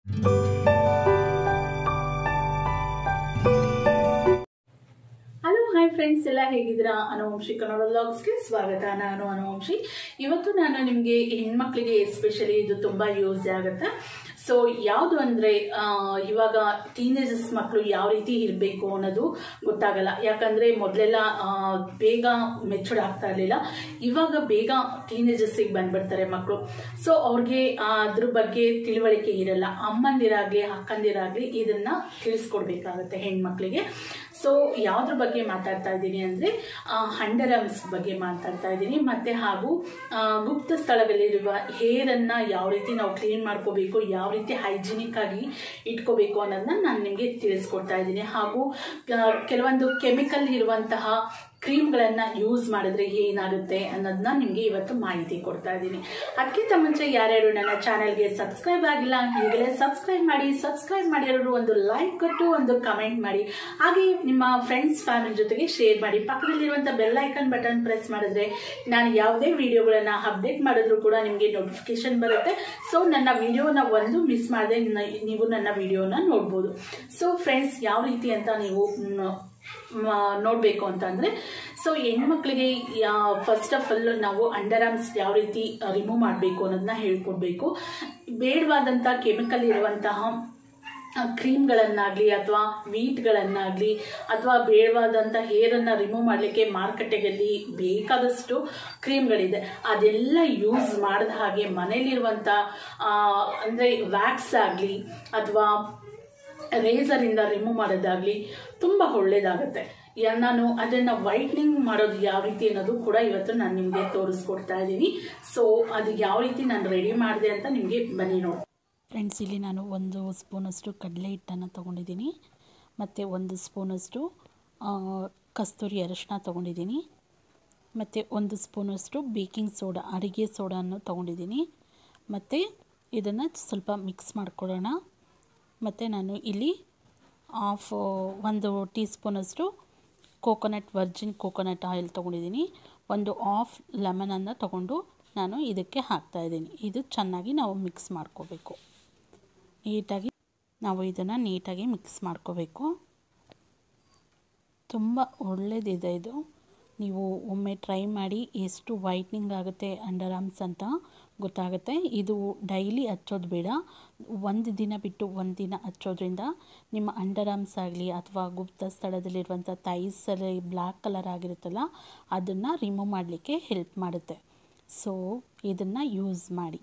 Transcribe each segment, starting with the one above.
hello hi friends ಎಲ್ಲ ಹೇಗಿದ್ದೀರಾ ಅನುವಂಶಿ ಕನ್ನಡ ವ್ಲಾಗ್ಸ್ಗೆ ಸ್ವಾಗತ ನಾನು ಅನುವಂಶಿ ಇವತ್ತು ನಾನು ನಿಮಗೆ ಹೆಣ್ಮಕ್ಳಿಗೆ ಎಸ್ಪೆಷಲಿ ಇದು ತುಂಬ ಯೂಸ್ ಆಗುತ್ತೆ ಸೊ ಯಾವುದು ಅಂದರೆ ಇವಾಗ ಟೀನೇಜರ್ಸ್ ಮಕ್ಕಳು ಯಾವ ರೀತಿ ಇರಬೇಕು ಅನ್ನೋದು ಗೊತ್ತಾಗಲ್ಲ ಯಾಕಂದರೆ ಮೊದಲೆಲ್ಲ ಬೇಗ ಮೆಚೂರ್ಡ್ ಆಗ್ತಾ ಇರಲಿಲ್ಲ ಇವಾಗ ಬೇಗ ಟೀನೇಜರ್ಸಿಗೆ ಬಂದ್ಬಿಡ್ತಾರೆ ಮಕ್ಕಳು ಸೊ ಅವ್ರಿಗೆ ಅದ್ರ ಬಗ್ಗೆ ತಿಳುವಳಿಕೆ ಇರಲ್ಲ ಅಮ್ಮಂದಿರಾಗಲಿ ಅಕ್ಕಂದಿರಾಗಲಿ ಇದನ್ನು ತಿಳಿಸ್ಕೊಡ್ಬೇಕಾಗತ್ತೆ ಹೆಣ್ಮಕ್ಳಿಗೆ ಸೊ ಯಾವುದ್ರ ಬಗ್ಗೆ ಮಾತಾಡ್ತಾ ಇದ್ದೀನಿ ಅಂದರೆ ಹಂಡರಮ್ಸ್ ಬಗ್ಗೆ ಮಾತಾಡ್ತಾ ಇದ್ದೀನಿ ಮತ್ತು ಹಾಗೂ ಆ, ಗುಪ್ತ ಸ್ಥಳದಲ್ಲಿರುವ ಹೇರನ್ನು ಯಾವ ರೀತಿ ನಾವು ಕ್ಲೀನ್ ಮಾಡ್ಕೋಬೇಕು ಯಾವ ರೀತಿ ಹೈಜಿನಿಕ್ ಆಗಿ ಇಟ್ಕೋಬೇಕು ಅನ್ನೋದನ್ನ ನಾನು ನಿಮಗೆ ತಿಳಿಸ್ಕೊಡ್ತಾ ಇದ್ದೀನಿ ಹಾಗೂ ಆ, ಕೆಲವೊಂದು ಕೆಮಿಕಲ್ ಇರುವಂತಹ ಕ್ರೀಮ್ಗಳನ್ನು ಯೂಸ್ ಮಾಡಿದ್ರೆ ಏನಾಗುತ್ತೆ ಅನ್ನೋದನ್ನ ನಿಮಗೆ ಇವತ್ತು ಮಾಹಿತಿ ಕೊಡ್ತಾ ಇದ್ದೀನಿ ಅದಕ್ಕಿಂತ ಮುಂಚೆ ಯಾರ್ಯಾರು ನನ್ನ ಚಾನೆಲ್ಗೆ ಸಬ್ಸ್ಕ್ರೈಬ್ ಆಗಿಲ್ಲ ಈಗಲೇ ಸಬ್ಸ್ಕ್ರೈಬ್ ಮಾಡಿ ಸಬ್ಸ್ಕ್ರೈಬ್ ಮಾಡಿರೋರು ಒಂದು ಲೈಕ್ ಕೊಟ್ಟು ಒಂದು ಕಮೆಂಟ್ ಮಾಡಿ ಹಾಗೆ ನಿಮ್ಮ ಫ್ರೆಂಡ್ಸ್ ಫ್ಯಾಮಿಲಿ ಜೊತೆಗೆ ಶೇರ್ ಮಾಡಿ ಪಕ್ಕದಲ್ಲಿರುವಂಥ ಬೆಲ್ ಐಕನ್ ಬಟನ್ ಪ್ರೆಸ್ ಮಾಡಿದ್ರೆ ನಾನು ಯಾವುದೇ ವಿಡಿಯೋಗಳನ್ನು ಅಪ್ಡೇಟ್ ಮಾಡಿದ್ರು ಕೂಡ ನಿಮಗೆ ನೋಟಿಫಿಕೇಶನ್ ಬರುತ್ತೆ ಸೊ ನನ್ನ ವಿಡಿಯೋನ ಒಂದು ಮಿಸ್ ಮಾಡದೆ ನೀವು ನನ್ನ ವಿಡಿಯೋನ ನೋಡ್ಬೋದು ಸೊ ಫ್ರೆಂಡ್ಸ್ ಯಾವ ರೀತಿ ಅಂತ ನೀವು ಮ್, ಮ- ನೋಡಬೇಕು ಅಂತಂದರೆ ಸೊ ಹೆಣ್ಮಕ್ಳಿಗೆ ಫಸ್ಟ್ ಆಫ್ ಆಲ್ ನಾವು ಅಂಡರ್ ಆರ್ಮ್ಸ್ ಯಾವ ರೀತಿ ರಿಮೂವ್ ಮಾಡಬೇಕು ಅನ್ನೋದನ್ನ ಹೇಳ್ಕೊಡ್ಬೇಕು ಬೇಡವಾದಂಥ ಕೆಮಿಕಲ್ ಇರುವಂತಹ ಕ್ರೀಮ್ಗಳನ್ನಾಗಲಿ ಅಥವಾ ವೀಟ್ಗಳನ್ನಾಗಲಿ ಅಥವಾ ಬೇಡವಾದಂಥ ಹೇರನ್ನು ರಿಮೂವ್ ಮಾಡಲಿಕ್ಕೆ ಮಾರುಕಟ್ಟೆಯಲ್ಲಿ ಬೇಕಾದಷ್ಟು ಕ್ರೀಮ್ಗಳಿದೆ ಅದೆಲ್ಲ ಯೂಸ್ ಮಾಡಿದ ಹಾಗೆ ಮನೇಲಿರುವಂಥ ಅಂದರೆ ವ್ಯಾಕ್ಸ್ ಆಗಲಿ ಅಥವಾ ರೇಸರಿಂದ ರಿಮೂವ್ ಮಾಡೋದಾಗಲಿ ತುಂಬ ಒಳ್ಳೆಯದಾಗುತ್ತೆ ಯಾ- ನಾನು ಅದನ್ನು ವೈಟ್ನಿಂಗ್ ಮಾಡೋದು ಯಾವ ರೀತಿ ಅನ್ನೋದು ಕೂಡ ಇವತ್ತು ನಾನು ನಿಮಗೆ ತೋರಿಸ್ಕೊಡ್ತಾ ಇದ್ದೀನಿ ಸೊ ಅದು ಯಾವ ರೀತಿ ನಾನು ರೆಡಿ ಮಾಡಿದೆ ಅಂತ ನಿಮಗೆ ಬನ್ನಿ ನೋಡಿ ಫ್ರೆಂಡ್ಸ್ ಇಲ್ಲಿ ನಾನು ಒಂದು ಸ್ಪೂನಷ್ಟು ಕಡಲೆ ಹಿಟ್ಟನ್ನು ತೊಗೊಂಡಿದ್ದೀನಿ ಮತ್ತು ಒಂದು ಸ್ಪೂನಷ್ಟು ಆ, ಕಸ್ತೂರಿ ಅರಶಿನ ತೊಗೊಂಡಿದ್ದೀನಿ ಮತ್ತು ಒಂದು ಸ್ಪೂನಷ್ಟು ಬೇಕಿಂಗ್ ಸೋಡಾ ಅಡುಗೆ ಸೋಡಾನ್ನು ತೊಗೊಂಡಿದ್ದೀನಿ ಮತ್ತು ಇದನ್ನು ಸ್ವಲ್ಪ ಮಿಕ್ಸ್ ಮಾಡ್ಕೊಳ್ಳೋಣ ಮತ್ತು ನಾನು ಇಲ್ಲಿ ಆಫ್ ಒಂದು ಟೀ ಸ್ಪೂನಷ್ಟು ಕೋಕೋನಟ್ ವರ್ಜಿನ್ ಕೋಕೋನಟ್ ಆಯಿಲ್ ತೊಗೊಂಡಿದ್ದೀನಿ ಒಂದು ಆಫ್ ಲೆಮನನ್ನು ತೊಗೊಂಡು ನಾನು ಇದಕ್ಕೆ ಹಾಕ್ತಾಯಿದ್ದೀನಿ ಇದು ಚೆನ್ನಾಗಿ ನಾವು ಮಿಕ್ಸ್ ಮಾಡ್ಕೋಬೇಕು ನೀಟಾಗಿ ನಾವು ಇದನ್ನು ನೀಟಾಗಿ ಮಿಕ್ಸ್ ಮಾಡ್ಕೋಬೇಕು ತುಂಬ ಒಳ್ಳೆಯದಿದೆ ಇದು ನೀವು ಒಮ್ಮೆ ಟ್ರೈ ಮಾಡಿ ಎಷ್ಟು ವೈಟ್ನಿಂಗ್ ಆಗುತ್ತೆ ಅಂಡರ್ ಆರ್ಮ್ಸ್ ಅಂತ ಗೊತ್ತಾಗುತ್ತೆ ಇದು ಡೈಲಿ ಹಚ್ಚೋದು ಬೇಡ ಒಂದು ದಿನ ಬಿಟ್ಟು ಒಂದು ದಿನ ಹಚ್ಚೋದ್ರಿಂದ ನಿಮ್ಮ ಅಂಡರ್ ಆರ್ಮ್ಸ್ ಆಗಲಿ ಅಥವಾ ಗುಪ್ತ ಸ್ಥಳದಲ್ಲಿರುವಂಥ ತೈಸಲ್ಲಿ ಬ್ಲ್ಯಾಕ್ ಕಲರ್ ಆಗಿರುತ್ತಲ್ಲ ಅದನ್ನು ರಿಮೂವ್ ಮಾಡಲಿಕ್ಕೆ ಹೆಲ್ಪ್ ಮಾಡುತ್ತೆ ಸೊ ಇದನ್ನು ಯೂಸ್ ಮಾಡಿ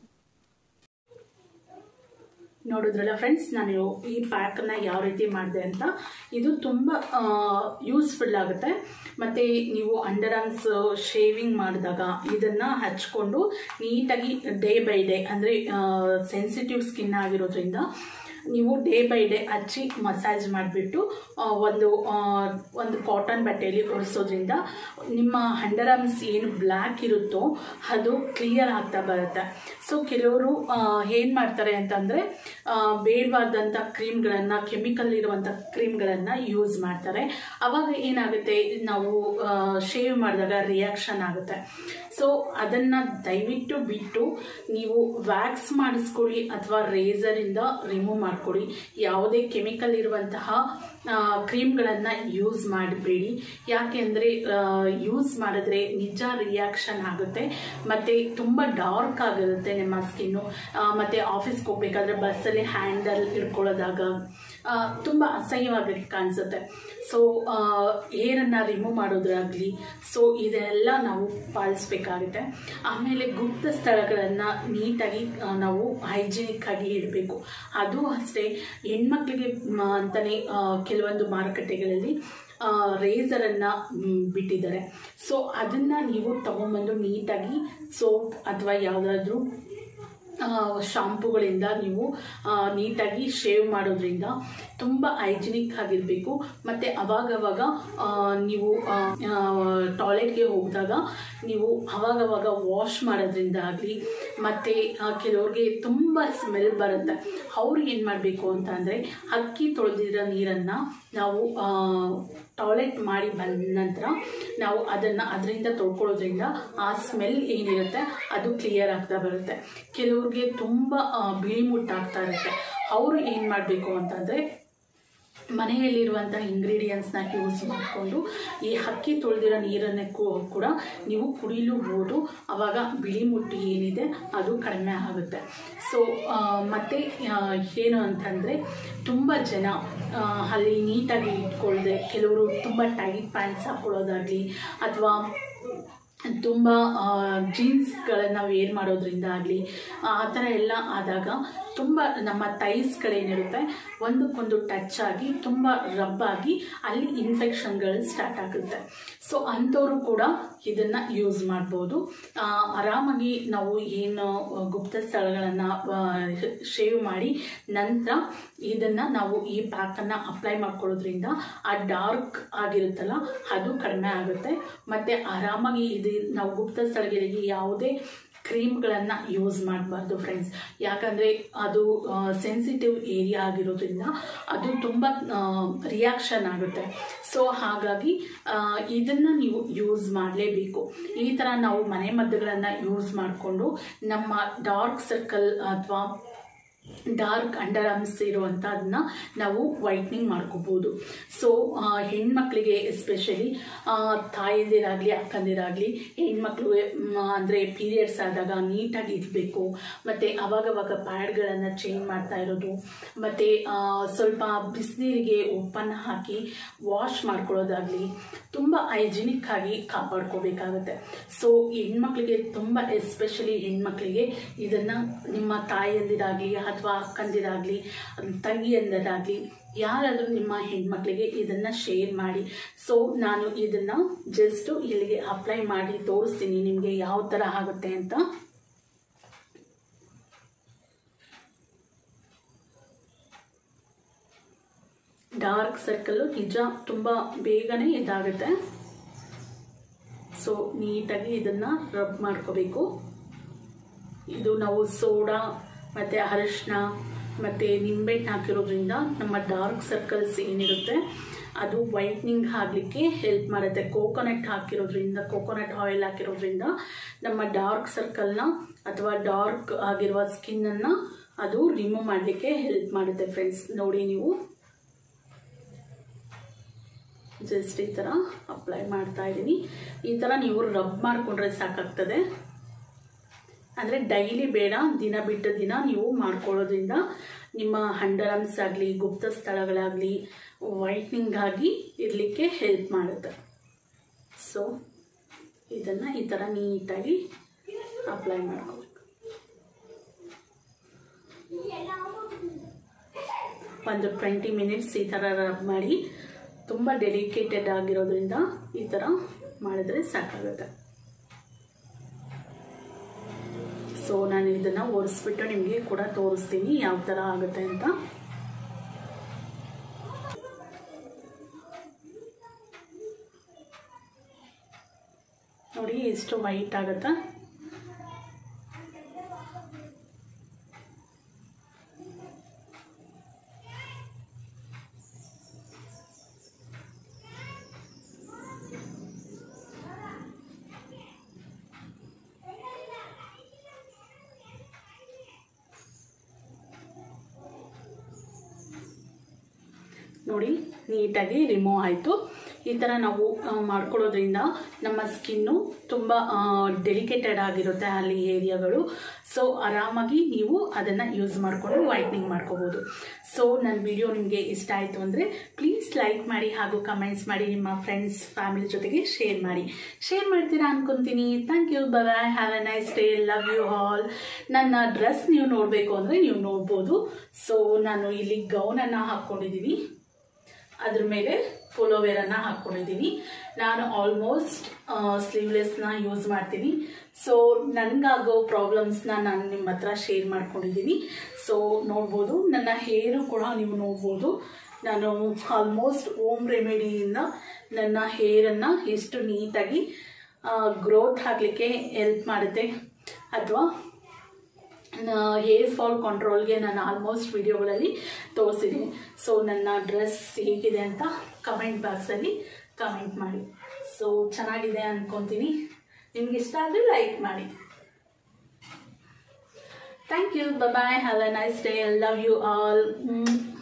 ನೋಡಿದ್ರಲ್ಲ ಫ್ರೆಂಡ್ಸ್ ನಾನು ಈ ಪ್ಯಾಕನ್ನ ಯಾವ ರೀತಿ ಮಾಡಿದೆ ಅಂತ ಇದು ತುಂಬ ಯೂಸ್ಫುಲ್ ಆಗುತ್ತೆ ಮತ್ತು ನೀವು ಅಂಡರ್ ಆರ್ಮ್ಸ್ ಶೇವಿಂಗ್ ಮಾಡಿದಾಗ ಇದನ್ನು ಹಚ್ಕೊಂಡು ನೀಟಾಗಿ ಡೇ ಬೈ ಡೇ ಅಂದರೆ ಸೆನ್ಸಿಟಿವ್ ಸ್ಕಿನ್ ಆಗಿರೋದ್ರಿಂದ ನೀವು ಡೇ ಬೈ ಡೇ ಹಚ್ಚಿ ಮಸಾಜ್ ಮಾಡಿಬಿಟ್ಟು ಒಂದು ಆ, ಒಂದು ಕಾಟನ್ ಬಟ್ಟೆಯಲ್ಲಿ ಒರೆಸೋದ್ರಿಂದ ನಿಮ್ಮ ಅಂಡರ್ ಆರ್ಮ್ಸ್ ಏನು ಬ್ಲ್ಯಾಕ್ ಇರುತ್ತೋ ಅದು ಕ್ಲಿಯರ್ ಆಗ್ತಾ ಬರುತ್ತೆ ಸೊ ಕೆಲವರು ಏನು ಮಾಡ್ತಾರೆ ಅಂತಂದರೆ ಬೇಡವಾದಂಥ ಕ್ರೀಮ್ಗಳನ್ನು ಕೆಮಿಕಲ್ ಇರುವಂಥ ಕ್ರೀಮ್ಗಳನ್ನು ಯೂಸ್ ಮಾಡ್ತಾರೆ ಆವಾಗ ಏನಾಗುತ್ತೆ ನಾವು ಶೇವ್ ಮಾಡಿದಾಗ ರಿಯಾಕ್ಷನ್ ಆಗುತ್ತೆ ಸೊ ಅದನ್ನು ದಯವಿಟ್ಟು ಬಿಟ್ಟು ನೀವು ವ್ಯಾಕ್ಸ್ ಮಾಡಿಸ್ಕೊಳ್ಳಿ ಅಥವಾ ರೇಸರಿಂದ ರಿಮೂವ್ ಮಾಡ್ಕೊಳ್ಳಿ ಯಾವುದೇ ಕೆಮಿಕಲ್ ಇರುವಂತಹ ಕ್ರೀಮ್ಗಳನ್ನು ಯೂಸ್ ಮಾಡಬೇಡಿ ಯಾಕೆಂದರೆ ಯೂಸ್ ಮಾಡಿದ್ರೆ ನಿಜ ರಿಯಾಕ್ಷನ್ ಆಗುತ್ತೆ ಮತ್ತು ತುಂಬ ಡಾರ್ಕ್ ಆಗಿರುತ್ತೆ ನಿಮ್ಮ ಸ್ಕಿನ್ನು ಮತ್ತು ಆಫೀಸ್ಗೆ ಹೋಗ್ಬೇಕಾದ್ರೆ ಬಸ್ಸಲ್ಲಿ ಹ್ಯಾಂಡಲ್ ಹಿಡ್ಕೊಳ್ಳೋದಾಗ ತುಂಬ ಅಸಹ್ಯವಾಗಿ ಕಾಣಿಸುತ್ತೆ ಸೊ ಏರನ್ನು ರಿಮೂವ್ ಮಾಡೋದಾಗಲಿ ಸೊ ಇದೆಲ್ಲ ನಾವು ಪಾಲಿಸ್ಬೇಕಾಗುತ್ತೆ ಆಮೇಲೆ ಗುಪ್ತ ಸ್ಥಳಗಳನ್ನು ನೀಟಾಗಿ ಆ, ನಾವು ಹೈಜಿನಿಕ್ ಆಗಿ ಇಡಬೇಕು ಅದು ಅಷ್ಟೇ ಹೆಣ್ಮಕ್ಳಿಗೆ ಮ- ಅಂತಲೇ ಆ, ಕೆಲವೊಂದು ಮಾರುಕಟ್ಟೆಗಳಲ್ಲಿ ರೇಸರನ್ನು ಬಿಟ್ಟಿದ್ದಾರೆ ಸೊ ಅದನ್ನು ನೀವು ತಗೊಂಬಂದು ನೀಟಾಗಿ ಸೋಪ್ ಅಥವಾ ಯಾವುದಾದ್ರೂ ಶಾಂಪುಗಳಿಂದ ನೀವು ಆ, ನೀಟಾಗಿ ಶೇವ್ ಮಾಡೋದ್ರಿಂದ ತುಂಬ ಹೈಜಿನಿಕ್ ಆಗಿರಬೇಕು ಮತ್ತು ಅವಾಗವಾಗ ಆ, ನೀವು ಟಾಯ್ಲೆಟ್ಗೆ ಹೋಗಿದಾಗ ನೀವು ಅವಾಗವಾಗ ವಾಶ್ ಮಾಡೋದ್ರಿಂದ ಆಗಲಿ ಮತ್ತು ಕೆಲವ್ರಿಗೆ ತುಂಬ ಸ್ಮೆಲ್ ಬರುತ್ತೆ ಅವ್ರು ಏನು ಮಾಡಬೇಕು ಅಂತ ಅಂದರೆ ಅಕ್ಕಿ ತೊಳೆದಿರೋ ನೀರನ್ನು ನಾವು ಟಾಯ್ಲೆಟ್ ಮಾಡಿ ಬಂದ ನಂತರ ನಾವು ಅದನ್ನು ಅದರಿಂದ ತೊಳ್ಕೊಳ್ಳೋದ್ರಿಂದ ಆ ಸ್ಮೆಲ್ ಏನಿರುತ್ತೆ ಅದು ಕ್ಲಿಯರ್ ಆಗ್ತಾ ಬರುತ್ತೆ ಕೆಲವರು ಕೆಲವ್ರಿಗೆ ತುಂಬ ಆ, ಬಿಳಿ ಮುಟ್ಟಾಗ್ತಾ ಇರುತ್ತೆ ಅವರು ಏನು ಮಾಡಬೇಕು ಅಂತಂದರೆ ಮನೆಯಲ್ಲಿರುವಂಥ ಇಂಗ್ರೀಡಿಯೆಂಟ್ಸ್ನ ಯೂಸ್ ಮಾಡಿಕೊಂಡು ಈ ಹಕ್ಕಿ ತೊಳೆದಿರೋ ನೀರನ್ನು ಕೂ- ಕೂಡ ನೀವು ಕುಡಿಲೂಬಹುದು ಆವಾಗ ಬಿಳಿ ಮುಟ್ಟು ಏನಿದೆ ಅದು ಕಡಿಮೆ ಆಗುತ್ತೆ ಸೊ ಮತ್ತು ಏನು ಅಂತಂದರೆ ತುಂಬ ಜನ ಆ, ಅಲ್ಲಿ ನೀಟಾಗಿ ಇಟ್ಕೊಳ್ಳದೆ ಕೆಲವರು ತುಂಬ ಟೈಟ್ ಪ್ಯಾಂಟ್ಸ್ ಹಾಕ್ಕೊಳ್ಳೋದಾಗಲಿ ಅಥವಾ ತುಂಬ ಜೀನ್ಸ್ಗಳನ್ನು ವೇರ್ ಮಾಡೋದ್ರಿಂದ ಆಗಲಿ ಆ ಥರ ಎಲ್ಲ ಆದಾಗ ತುಂಬ ನಮ್ಮ ಥೈಸ್ಗಳೇನಿರುತ್ತೆ ಒಂದಕ್ಕೊಂದು ಟಚ್ ಆಗಿ ತುಂಬ ರಬ್ ಆಗಿ ಅಲ್ಲಿ ಇನ್ಫೆಕ್ಷನ್ಗಳು ಸ್ಟಾರ್ಟ್ ಆಗುತ್ತೆ ಸೊ ಅಂಥವರು ಕೂಡ ಇದನ್ನು ಯೂಸ್ ಮಾಡ್ಬೋದು ಆ, ಆರಾಮಾಗಿ ನಾವು ಏನು ಗುಪ್ತ ಸ್ಥಳಗಳನ್ನು ಶೇವ್ ಮಾಡಿ ನಂತರ ಇದನ್ನು ನಾವು ಈ ಪ್ಯಾಕನ್ನು ಅಪ್ಲೈ ಮಾಡ್ಕೊಳ್ಳೋದ್ರಿಂದ ಆ ಡಾರ್ಕ್ ಆಗಿರುತ್ತಲ್ಲ ಅದು ಕಡಿಮೆ ಆಗುತ್ತೆ ಮತ್ತು ಆರಾಮಾಗಿ ಇದು ನಾವು ಗುಪ್ತ ಸ್ಥಳಗಳಿಗೆ ಯಾವುದೇ ಕ್ರೀಮ್ಗಳನ್ನು ಯೂಸ್ ಮಾಡಬಾರ್ದು ಫ್ರೆಂಡ್ಸ್ ಯಾಕಂದರೆ ಅದು ಸೆನ್ಸಿಟಿವ್ ಏರಿಯಾ ಆಗಿರೋದ್ರಿಂದ ಅದು ತುಂಬ ರಿಯಾಕ್ಷನ್ ಆಗುತ್ತೆ ಸೊ ಹಾಗಾಗಿ ಇದನ್ನು ನೀವು ಯೂಸ್ ಮಾಡಲೇಬೇಕು ಈ ಥರ ನಾವು ಮನೆ ಮದ್ದುಗಳನ್ನು ಯೂಸ್ ಮಾಡಿಕೊಂಡು ನಮ್ಮ ಡಾರ್ಕ್ ಸರ್ಕಲ್ ಅಥವಾ ಡಾರ್ಕ್ ಅಂಡರ್ ಆರ್ಮ್ಸ್ ಇರುವಂಥದ್ದನ್ನ ನಾವು ವೈಟ್ನಿಂಗ್ ಮಾಡ್ಕೋಬೋದು ಸೊ ಹೆಣ್ಮಕ್ಳಿಗೆ ಎಸ್ಪೆಷಲಿ ತಾಯಂದಿರಾಗಲಿ ಅಕ್ಕಂದಿರಾಗಲಿ ಹೆಣ್ಮಕ್ಳು ಅಂದರೆ ಪೀರಿಯಡ್ಸ್ ಆದಾಗ ನೀಟಾಗಿ ಇರಬೇಕು ಮತ್ತು ಅವಾಗವಾಗ ಪ್ಯಾಡ್ಗಳನ್ನು ಚೇಂಜ್ ಮಾಡ್ತಾ ಇರೋದು ಮತ್ತು ಸ್ವಲ್ಪ ಬಿಸಿನೀರಿಗೆ ಉಪ್ಪನ್ನು ಹಾಕಿ ವಾಶ್ ಮಾಡ್ಕೊಳ್ಳೋದಾಗಲಿ ತುಂಬ ಹೈಜಿನಿಕ್ ಆಗಿ ಕಾಪಾಡ್ಕೋಬೇಕಾಗುತ್ತೆ ಸೊ ಹೆಣ್ಮಕ್ಳಿಗೆ ತುಂಬ ಎಸ್ಪೆಷಲಿ ಹೆಣ್ಮಕ್ಳಿಗೆ ಇದನ್ನು ನಿಮ್ಮ ತಾಯಿಯಂದಿರಾಗಲಿ ಅಥವಾ ಅಕ್ಕಂದಿರಾಗಲಿ ತಂಗಿಯಂದಿರಾಗಲಿ ಯಾರಾದರೂ ನಿಮ್ಮ ಹೆಣ್ಮಕ್ಳಿಗೆ ಇದನ್ನು ಶೇರ್ ಮಾಡಿ ಸೊ ನಾನು ಇದನ್ನು ಜಸ್ಟು ಇಲ್ಲಿಗೆ ಅಪ್ಲೈ ಮಾಡಿ ತೋರಿಸ್ತೀನಿ ನಿಮಗೆ ಯಾವ ಥರ ಆಗುತ್ತೆ ಅಂತ ಡಾರ್ಕ್ ಸರ್ಕಲ್ಲು ನಿಜ ತುಂಬ ಬೇಗನೆ ಇದಾಗುತ್ತೆ ಸೊ ನೀಟಾಗಿ ಇದನ್ನು ರಬ್ ಮಾಡ್ಕೋಬೇಕು ಇದು ನಾವು ಸೋಡಾ ಮತ್ತು ಅರಶಿನ ಮತ್ತು ನಿಂಬೆಹಣ್ಣು ಹಾಕಿರೋದ್ರಿಂದ ನಮ್ಮ ಡಾರ್ಕ್ ಸರ್ಕಲ್ಸ್ ಏನಿರುತ್ತೆ ಅದು ವೈಟ್ನಿಂಗ್ ಆಗಲಿಕ್ಕೆ ಹೆಲ್ಪ್ ಮಾಡುತ್ತೆ ಕೋಕೋನಟ್ ಹಾಕಿರೋದ್ರಿಂದ ಕೋಕೋನಟ್ ಆಯಿಲ್ ಹಾಕಿರೋದ್ರಿಂದ ನಮ್ಮ ಡಾರ್ಕ್ ಸರ್ಕಲ್ನ ಅಥವಾ ಡಾರ್ಕ್ ಆಗಿರುವ ಸ್ಕಿನ್ನನ್ನು ಅದು ರಿಮೂವ್ ಮಾಡಲಿಕ್ಕೆ ಹೆಲ್ಪ್ ಮಾಡುತ್ತೆ ಫ್ರೆಂಡ್ಸ್ ನೋಡಿ ನೀವು ಜಸ್ಟ್ ಈ ಥರ ಅಪ್ಲೈ ಮಾಡ್ತಾ ಇದ್ದೀನಿ ಈ ಥರ ನೀವು ರಬ್ ಮಾಡಿಕೊಂಡ್ರೆ ಸಾಕಾಗ್ತದೆ ಅಂದರೆ ಡೈಲಿ ಬೇಡ ದಿನ ಬಿಟ್ಟು ದಿನ ನೀವು ಮಾಡ್ಕೊಳ್ಳೋದ್ರಿಂದ ನಿಮ್ಮ ಅಂಡರ್ ಆರ್ಮ್ಸ್ ಆಗಲಿ ಗುಪ್ತ ಸ್ಥಳಗಳಾಗಲಿ ವೈಟ್ನಿಂಗ್ ಆಗಿ ಇರಲಿಕ್ಕೆ ಹೆಲ್ಪ್ ಮಾಡುತ್ತೆ ಸೊ ಇದನ್ನು ಈ ಥರ ನೀಟಾಗಿ ಅಪ್ಲೈ ಮಾಡ್ಕೋಬೇಕು ಒಂದು ಟ್ವೆಂಟಿ ಮಿನಿಟ್ಸ್ ಈ ಥರ ರಬ್ ಮಾಡಿ ತುಂಬ ಡೆಲಿಕೇಟೆಡ್ ಆಗಿರೋದ್ರಿಂದ ಈ ಥರ ಮಾಡಿದ್ರೆ ಸಾಕಾಗುತ್ತೆ ಸೊ ನಾನು ಇದನ್ನು ಒರೆಸ್ಬಿಟ್ಟು ನಿಮಗೆ ಕೂಡ ತೋರಿಸ್ತೀನಿ ಯಾವ ಥರ ಆಗುತ್ತೆ ಅಂತ ನೋಡಿ ಎಷ್ಟು ವೈಟ್ ಆಗುತ್ತಾ ನೋಡಿ ನೀಟಾಗಿ ರಿಮೂವ್ ಆಯಿತು ಈ ಥರ ನಾವು ಆ, ಮಾಡ್ಕೊಳ್ಳೋದ್ರಿಂದ ನಮ್ಮ ಸ್ಕಿನ್ನು ತುಂಬ ಡೆಲಿಕೇಟೆಡ್ ಆಗಿರುತ್ತೆ ಅಲ್ಲಿ ಏರಿಯಾಗಳು ಸೊ ಆರಾಮಾಗಿ ನೀವು ಅದನ್ನು ಯೂಸ್ ಮಾಡಿಕೊಂಡು ವೈಟ್ನಿಂಗ್ ಮಾಡ್ಕೋಬೋದು ಸೊ ನನ್ನ ವಿಡಿಯೋ ನಿಮಗೆ ಇಷ್ಟ ಆಯಿತು ಅಂದರೆ ಪ್ಲೀಸ್ ಲೈಕ್ ಮಾಡಿ ಹಾಗೂ ಕಮೆಂಟ್ಸ್ ಮಾಡಿ ನಿಮ್ಮ ಫ್ರೆಂಡ್ಸ್ ಫ್ಯಾಮಿಲಿ ಜೊತೆಗೆ ಶೇರ್ ಮಾಡಿ ಶೇರ್ ಮಾಡ್ತೀರಾ ಅನ್ಕೊತೀನಿ thank you bye have a nice day love you all ನನ್ನ ಡ್ರೆಸ್ ನೀವು ನೋಡಬೇಕು ಅಂದರೆ ನೀವು ನೋಡ್ಬೋದು ಸೊ ನಾನು ಇಲ್ಲಿ ಗೌನನ್ನು ಹಾಕ್ಕೊಂಡಿದ್ದೀನಿ ಅದ್ರ ಮೇಲೆ ಪೋಲೋವೇರನ್ನು ಹಾಕ್ಕೊಂಡಿದ್ದೀನಿ ನಾನು ಆಲ್ಮೋಸ್ಟ್ ಸ್ಲೀವ್ಲೆಸ್ನ ಯೂಸ್ ಮಾಡ್ತೀನಿ ಸೊ ನನಗಾಗೋ ಪ್ರಾಬ್ಲಮ್ಸ್ನ ನಾನು ನಿಮ್ಮ ಹತ್ರ ಶೇರ್ ಮಾಡ್ಕೊಂಡಿದ್ದೀನಿ ಸೊ ನೋಡ್ಬೋದು ನನ್ನ ಹೇರು ಕೂಡ ನೀವು ನೋಡ್ಬೋದು ನಾನು ಆಲ್ಮೋಸ್ಟ್ ಓಮ್ ರೆಮಿಡಿಯಿಂದ ನನ್ನ ಹೇರನ್ನು ಎಷ್ಟು ನೀಟಾಗಿ ಗ್ರೋತ್ ಆಗಲಿಕ್ಕೆ ಹೆಲ್ಪ್ ಮಾಡುತ್ತೆ ಅಥವಾ ಹೇರ್ ಫಾಲ್ ಕಂಟ್ರೋಲ್ಗೆ ನಾನು ಆಲ್ಮೋಸ್ಟ್ ವಿಡಿಯೋಗಳಲ್ಲಿ ತೋರಿಸಿದ್ದೀನಿ ಸೊ ನನ್ನ ಡ್ರೆಸ್ ಹೇಗಿದೆ ಅಂತ ಕಮೆಂಟ್ ಬಾಕ್ಸಲ್ಲಿ ಕಮೆಂಟ್ ಮಾಡಿ ಸೊ ಚೆನ್ನಾಗಿದೆ ಅಂದ್ಕೊತೀನಿ ನಿಮ್ಗೆ ಇಷ್ಟ ಆದರೆ ಲೈಕ್ ಮಾಡಿ thank you bye have a nice day I love you all